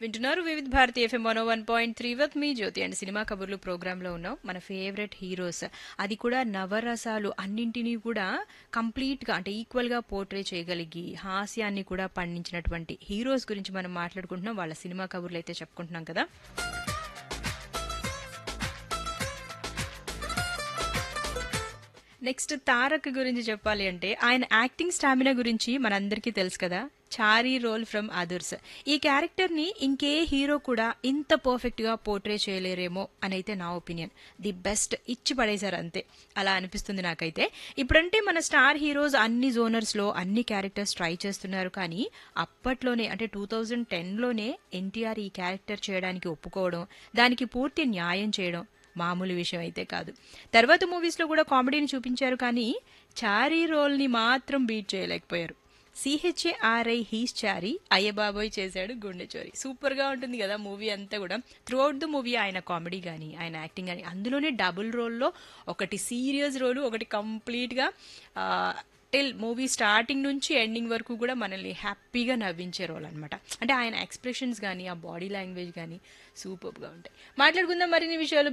వింటున్నారు Vividh Bharati FM one one point three with me Jyothi and cinema కబుర్లు programme లో ఉన్నాం మన ఫేవరెట్ హీరోస్ అది కూడా నవరసాలు అన్నింటినీ కూడా కంప్లీట్ గా అంటే ఈక్వల్ గా పోర్ట్రే చేయగలిగి హాస్యాన్ని కూడా పండించినటువంటి హీరోస్ గురించి మనం మాట్లాడుకుంటున్నాం వాళ్ళ సినిమా కబుర్లు అయితే చెప్పుకుంటున్నాం కదా నెక్స్ట్ తారక్ గురించి చెప్పాలి అంటే ఆయన యాక్టింగ్ స్టామినా గురించి మనందరికీ తెలుసు కదా చారీ రోల్ ఫ్రమ్ అదర్స్ ఈ క్యారెక్టర్ ని ఇంకే హీరో కూడా ఇంత పర్ఫెక్ట్ గా పోర్ట్రే చేయలేరేమో అని అయితే నా ఒపీనియన్ ది బెస్ట్ ఇచ్చి పడేశారు అంతే అలా అనిపిస్తుంది నాకైతే ఇప్పుడంటే మన స్టార్ హీరోస్ అన్ని జోనర్స్ లో అన్ని క్యారెక్టర్స్ ట్రై చేస్తున్నారు కానీ అప్పట్లోనే అంటే టూ థౌజండ్ టెన్లోనే ఎన్టీఆర్ ఈ క్యారెక్టర్ చేయడానికి ఒప్పుకోవడం దానికి పూర్తి న్యాయం చేయడం మామూలు విషయం అయితే కాదు తర్వాత మూవీస్లో కూడా కామెడీని చూపించారు కానీ చారీ రోల్ని మాత్రం బీట్ చేయలేకపోయారు సిహెచ్ఏఆర్ఐ హీస్ చారీ అయ్యబాబోయ్ చేశాడు గుండె చోరీ సూపర్గా ఉంటుంది కదా మూవీ అంతా కూడా త్రూ అవుట్ ద మూవీ ఆయన కామెడీ కానీ ఆయన యాక్టింగ్ కానీ అందులోనే డబుల్ రోల్లో ఒకటి సీరియస్ రోలు ఒకటి కంప్లీట్గా టిల్ మూవీ స్టార్టింగ్ నుంచి ఎండింగ్ వరకు కూడా మనల్ని హ్యాపీగా నవ్వించే రోల్ అనమాట అంటే ఆయన ఎక్స్ప్రెషన్స్ కానీ ఆ బాడీ లాంగ్వేజ్ కానీ సూపర్గా ఉంటాయి మాట్లాడుకుందాం మరిన్ని విషయాలు